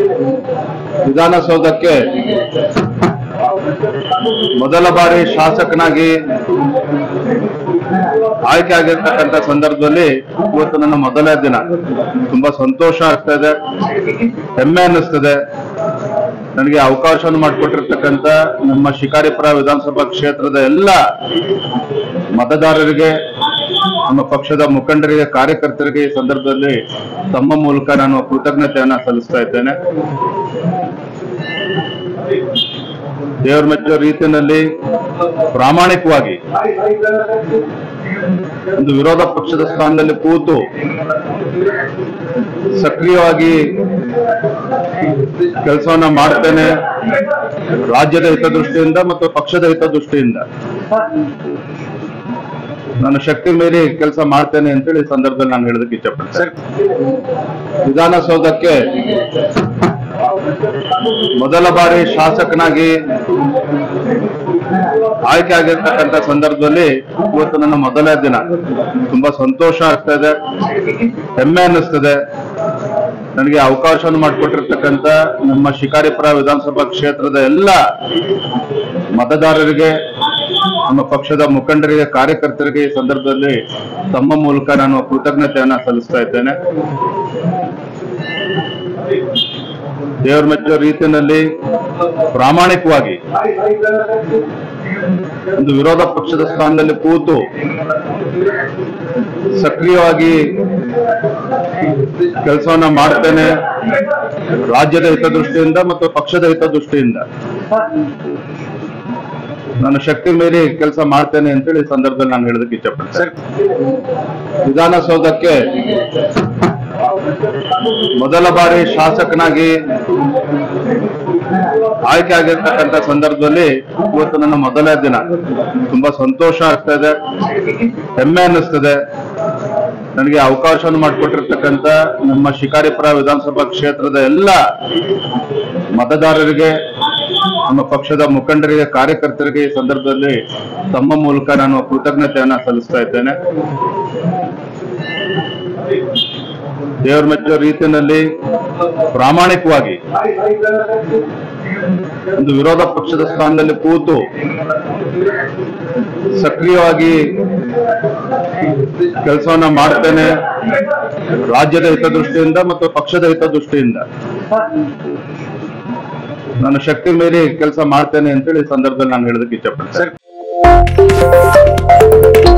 ವಿಧಾನಸೌಧಕ್ಕೆ ಮೊದಲ ಬಾರಿ ಶಾಸಕನಾಗಿ ಆಯ್ಕೆ ಆಗಿರ್ತಕ್ಕಂಥ ಸಂದರ್ಭದಲ್ಲಿ ಇವತ್ತು ನನ್ನ ಮೊದಲನೇ ದಿನ ತುಂಬಾ ಸಂತೋಷ ಆಗ್ತಾ ಇದೆ ಹೆಮ್ಮೆ ಅನ್ನಿಸ್ತದೆ ನನಗೆ ಅವಕಾಶವನ್ನು ಮಾಡಿಕೊಟ್ಟಿರ್ತಕ್ಕಂಥ ನಮ್ಮ ಶಿಕಾರಿಪುರ ವಿಧಾನಸಭಾ ಕ್ಷೇತ್ರದ ಎಲ್ಲ ಮತದಾರರಿಗೆ ನಮ್ಮ ಪಕ್ಷದ ಮುಖಂಡರಿಗೆ ಕಾರ್ಯಕರ್ತರಿಗೆ ಈ ಸಂದರ್ಭದಲ್ಲಿ ತಮ್ಮ ಮೂಲಕ ನಾನು ಕೃತಜ್ಞತೆಯನ್ನ ಸಲ್ಲಿಸ್ತಾ ಇದ್ದೇನೆ ದೇವರ ಮೆಚ್ಚೋ ರೀತಿಯಲ್ಲಿ ಪ್ರಾಮಾಣಿಕವಾಗಿ ಒಂದು ವಿರೋಧ ಪಕ್ಷದ ಸ್ಥಾನದಲ್ಲಿ ಕೂತು ಸಕ್ರಿಯವಾಗಿ ಕೆಲಸವನ್ನ ಮಾಡ್ತೇನೆ ರಾಜ್ಯದ ಹಿತದೃಷ್ಟಿಯಿಂದ ಮತ್ತು ಪಕ್ಷದ ಹಿತದೃಷ್ಟಿಯಿಂದ ನಾನು ಶಕ್ತಿ ಮೀರಿ ಕೆಲಸ ಮಾಡ್ತೇನೆ ಅಂತೇಳಿ ಈ ಸಂದರ್ಭದಲ್ಲಿ ನಾನು ಹೇಳೋದಕ್ಕೆ ಇಷ್ಟಪಡ್ತೇನೆ ವಿಧಾನಸೌಧಕ್ಕೆ ಮೊದಲ ಬಾರಿ ಶಾಸಕನಾಗಿ ಆಯ್ಕೆ ಆಗಿರ್ತಕ್ಕಂಥ ಸಂದರ್ಭದಲ್ಲಿ ಇವತ್ತು ನನ್ನ ಮೊದಲನೇ ದಿನ ತುಂಬಾ ಸಂತೋಷ ಆಗ್ತಾ ಇದೆ ಹೆಮ್ಮೆ ಅನ್ನಿಸ್ತದೆ ನನಗೆ ಅವಕಾಶವನ್ನು ಮಾಡಿಕೊಟ್ಟಿರ್ತಕ್ಕಂಥ ನಮ್ಮ ಶಿಕಾರಿಪುರ ವಿಧಾನಸಭಾ ಕ್ಷೇತ್ರದ ಎಲ್ಲ ಮತದಾರರಿಗೆ ನಮ್ಮ ಪಕ್ಷದ ಮುಖಂಡರಿಗೆ ಕಾರ್ಯಕರ್ತರಿಗೆ ಈ ಸಂದರ್ಭದಲ್ಲಿ ತಮ್ಮ ಮೂಲಕ ನಾನು ಕೃತಜ್ಞತೆಯನ್ನ ಸಲ್ಲಿಸ್ತಾ ಇದ್ದೇನೆ ದೇವರ ಮೆಚ್ಚೋ ರೀತಿಯಲ್ಲಿ ಪ್ರಾಮಾಣಿಕವಾಗಿ ಒಂದು ವಿರೋಧ ಪಕ್ಷದ ಸ್ಥಾನದಲ್ಲಿ ಕೂತು ಸಕ್ರಿಯವಾಗಿ ಕೆಲಸವನ್ನ ಮಾಡ್ತೇನೆ ರಾಜ್ಯದ ಹಿತದೃಷ್ಟಿಯಿಂದ ಮತ್ತು ಪಕ್ಷದ ಹಿತದೃಷ್ಟಿಯಿಂದ ನಾನು ಶಕ್ತಿ ಮೀರಿ ಕೆಲಸ ಮಾಡ್ತೇನೆ ಅಂತೇಳಿ ಈ ಸಂದರ್ಭದಲ್ಲಿ ನಾನು ಹೇಳೋದಕ್ಕೆ ಇಷ್ಟಪಡ್ತೇನೆ ವಿಧಾನಸೌಧಕ್ಕೆ ಮೊದಲ ಬಾರಿ ಶಾಸಕನಾಗಿ ಆಯ್ಕೆ ಆಗಿರ್ತಕ್ಕಂಥ ಸಂದರ್ಭದಲ್ಲಿ ಇವತ್ತು ನನ್ನ ಮೊದಲನೇ ದಿನ ತುಂಬಾ ಸಂತೋಷ ಆಗ್ತಾ ಇದೆ ಹೆಮ್ಮೆ ಅನ್ನಿಸ್ತದೆ ನನಗೆ ಅವಕಾಶವನ್ನು ಮಾಡಿಕೊಟ್ಟಿರ್ತಕ್ಕಂಥ ನಮ್ಮ ಶಿಕಾರಿಪುರ ವಿಧಾನಸಭಾ ಕ್ಷೇತ್ರದ ಎಲ್ಲ ಮತದಾರರಿಗೆ ನಮ್ಮ ಪಕ್ಷದ ಮುಖಂಡರಿಗೆ ಕಾರ್ಯಕರ್ತರಿಗೆ ಈ ಸಂದರ್ಭದಲ್ಲಿ ತಮ್ಮ ಮೂಲಕ ನಾನು ಕೃತಜ್ಞತೆಯನ್ನ ಸಲ್ಲಿಸ್ತಾ ಇದ್ದೇನೆ ದೇವರ ಮೆಚ್ಚೋ ರೀತಿಯಲ್ಲಿ ಪ್ರಾಮಾಣಿಕವಾಗಿ ಒಂದು ವಿರೋಧ ಪಕ್ಷದ ಸ್ಥಾನದಲ್ಲಿ ಕೂತು ಸಕ್ರಿಯವಾಗಿ ಕೆಲಸವನ್ನ ಮಾಡ್ತೇನೆ ರಾಜ್ಯದ ಹಿತದೃಷ್ಟಿಯಿಂದ ಮತ್ತು ಪಕ್ಷದ ಹಿತದೃಷ್ಟಿಯಿಂದ ನಾನು ಶಕ್ತಿ ಮೀರಿ ಕೆಲಸ ಮಾಡ್ತೇನೆ ಅಂತೇಳಿ ಈ ಸಂದರ್ಭದಲ್ಲಿ ನಾನು ಹೇಳೋದಕ್ಕೆ ಇಷ್ಟಪಡ್ತೇನೆ